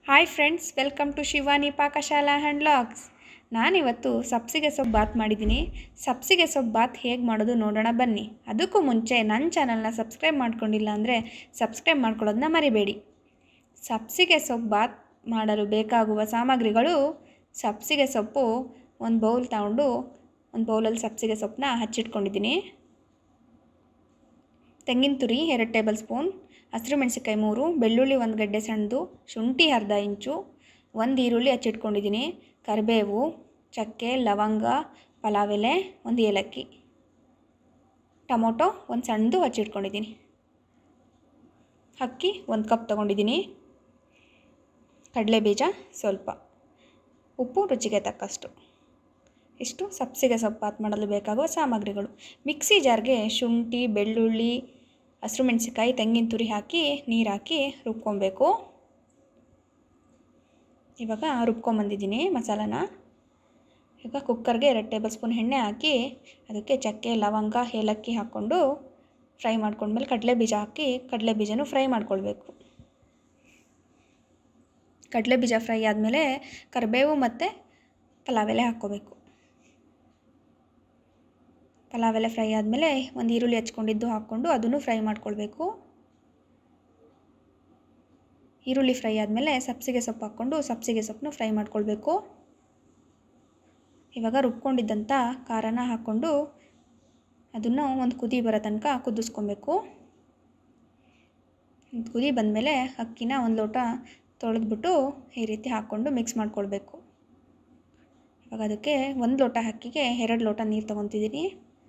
hi friends welcome to Shivani Pakashala hand logs ನಾನಿವತ್ತು ಸಬ್ಸಿಗೆ ಸೊಪ್ಪು ಬಾತ್ ಮಾಡಿದ್ದೀನಿ ಸಬ್ಸಿಗೆ ಸೊಪ್ಪು ಬಾತ್ ಹೇಗೆ ಮಾಡೋದು ನೋಡೋಣ ಬನ್ನಿ ಅದಕ್ಕೂ ಮುಂಚೆ ನನ್ನ ಚಾನಲ್ನ ಸಬ್ಸ್ಕ್ರೈಬ್ ಮಾಡ್ಕೊಂಡಿಲ್ಲ ಅಂದರೆ ಸಬ್ಸ್ಕ್ರೈಬ್ ಮಾಡ್ಕೊಳ್ಳೋದನ್ನ ಮರಿಬೇಡಿ ಸಬ್ಸಿಗೆ ಸೊಪ್ಪು ಬಾತ್ ಮಾಡಲು ಬೇಕಾಗುವ ಸಾಮಗ್ರಿಗಳು ಸಬ್ಸಿಗೆ ಸೊಪ್ಪು ಒಂದು ಬೌಲ್ ತಗೊಂಡು ಒಂದು ಬೌಲಲ್ಲಿ ಸಬ್ಸಿಗೆ ಸೊಪ್ಪನ್ನ ಹಚ್ಚಿಟ್ಕೊಂಡಿದ್ದೀನಿ ತೆಂಗಿನ ತುರಿ ಎರಡು ಟೇಬಲ್ ಸ್ಪೂನ್ ಹಸಿರು ಮೆಣಸಿನ್ಕಾಯಿ ಮೂರು ಬೆಳ್ಳುಳ್ಳಿ ಒಂದು ಗಡ್ಡೆ ಸಣ್ಣದು ಶುಂಠಿ ಅರ್ಧ ಇಂಚು ಒಂದು ಈರುಳ್ಳಿ ಹಚ್ಚಿಟ್ಕೊಂಡಿದ್ದೀನಿ ಕರಿಬೇವು ಚಕ್ಕೆ ಲವಂಗ ಪಲಾವ್ ಎಲೆ ಒಂದು ಏಲಕ್ಕಿ ಟೊಮೊಟೊ ಒಂದು ಸಣ್ಣದು ಹಚ್ಚಿಟ್ಕೊಂಡಿದ್ದೀನಿ ಅಕ್ಕಿ ಒಂದು ಕಪ್ ತೊಗೊಂಡಿದ್ದೀನಿ ಕಡಲೆ ಬೀಜ ಸ್ವಲ್ಪ ಉಪ್ಪು ರುಚಿಗೆ ತಕ್ಕಷ್ಟು ಇಷ್ಟು ಸಬ್ಸಿಗೆ ಸೊಪ್ಪು ಬಾತ್ ಮಾಡಲು ಬೇಕಾಗುವ ಸಾಮಗ್ರಿಗಳು ಮಿಕ್ಸಿ ಜಾರ್ಗೆ ಶುಂಠಿ ಬೆಳ್ಳುಳ್ಳಿ ಹಸಿರು ಮೆಣಸಿನ್ಕಾಯಿ ತೆಂಗಿನ ತುರಿ ಹಾಕಿ ನೀರು ಹಾಕಿ ರುಬ್ಕೊಬೇಕು ಇವಾಗ ರುಬ್ಕೊಂಬಂದಿದ್ದೀನಿ ಮಸಾಲಾನ ಈಗ ಕುಕ್ಕರ್ಗೆ ಎರಡು ಟೇಬಲ್ ಸ್ಪೂನ್ ಎಣ್ಣೆ ಹಾಕಿ ಅದಕ್ಕೆ ಚಕ್ಕೆ ಲವಂಗ ಏಲಕ್ಕಿ ಹಾಕ್ಕೊಂಡು ಫ್ರೈ ಮಾಡ್ಕೊಂಡ್ಮೇಲೆ ಕಡಲೆ ಬೀಜ ಹಾಕಿ ಕಡಲೆ ಬೀಜನೂ ಫ್ರೈ ಮಾಡ್ಕೊಳ್ಬೇಕು ಕಡಲೆ ಬೀಜ ಫ್ರೈ ಆದಮೇಲೆ ಕರಿಬೇವು ಮತ್ತು ಪಲಾವ್ ಎಲೆ ಹಾಕ್ಕೋಬೇಕು ಪಲಾವ್ ಎಲೆ ಫ್ರೈ ಆದಮೇಲೆ ಒಂದು ಈರುಳ್ಳಿ ಹಚ್ಕೊಂಡಿದ್ದು ಹಾಕ್ಕೊಂಡು ಅದನ್ನು ಫ್ರೈ ಮಾಡ್ಕೊಳ್ಬೇಕು ಈರುಳ್ಳಿ ಫ್ರೈ ಆದಮೇಲೆ ಸಬ್ಸಿಗೆ ಸೊಪ್ಪು ಹಾಕ್ಕೊಂಡು ಸಬ್ಸಿಗೆ ಸೊಪ್ಪನ್ನು ಫ್ರೈ ಮಾಡ್ಕೊಳ್ಬೇಕು ಇವಾಗ ರುಬ್ಕೊಂಡಿದ್ದಂಥ ಖಾರನ ಹಾಕ್ಕೊಂಡು ಅದನ್ನು ಒಂದು ಕುದಿ ಬರೋ ತನಕ ಕುದಿಸ್ಕೊಬೇಕು ಕುದಿ ಬಂದಮೇಲೆ ಅಕ್ಕಿನ ಒಂದು ಲೋಟ ತೊಳೆದ್ಬಿಟ್ಟು ಈ ರೀತಿ ಹಾಕ್ಕೊಂಡು ಮಿಕ್ಸ್ ಮಾಡ್ಕೊಳ್ಬೇಕು ಇವಾಗ ಅದಕ್ಕೆ ಒಂದು ಲೋಟ ಅಕ್ಕಿಗೆ ಎರಡು ಲೋಟ ನೀರು ತೊಗೊತಿದ್ದೀನಿ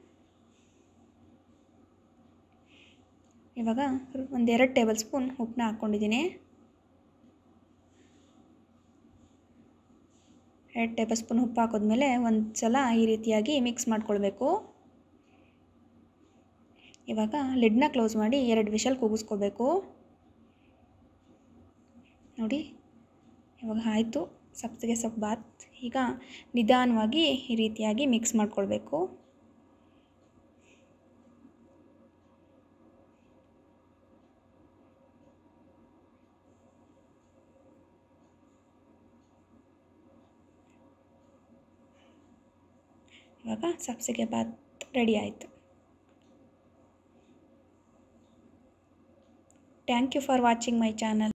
ಇವಾಗ ಒಂದೆರಡು ಟೇಬಲ್ ಸ್ಪೂನ್ ಉಪ್ಪನ್ನ ಹಾಕ್ಕೊಂಡಿದ್ದೀನಿ ಎರಡು ಟೇಬಲ್ ಸ್ಪೂನ್ ಉಪ್ಪು ಹಾಕಿದ್ಮೇಲೆ ಒಂದು ಸಲ ಈ ರೀತಿಯಾಗಿ ಮಿಕ್ಸ್ ಮಾಡ್ಕೊಳ್ಬೇಕು ಇವಾಗ ಲಿಡ್ನ ಕ್ಲೋಸ್ ಮಾಡಿ ಎರಡು ವಿಷಲ್ ಕೂಗಿಸ್ಕೋಬೇಕು ನೋಡಿ ಇವಾಗ ಆಯಿತು ಸಬ್ಸಿಗೆ ಸೊಪ್ಪು ಬಾತ್ ಈಗ ನಿಧಾನವಾಗಿ ಈ ರೀತಿಯಾಗಿ ಮಿಕ್ಸ್ ಮಾಡ್ಕೊಳ್ಬೇಕು ಇವಾಗ ಸಬ್ಸಿಗೆ ಬಾತ್ ರೆಡಿ ಆಯಿತು thank you for watching my channel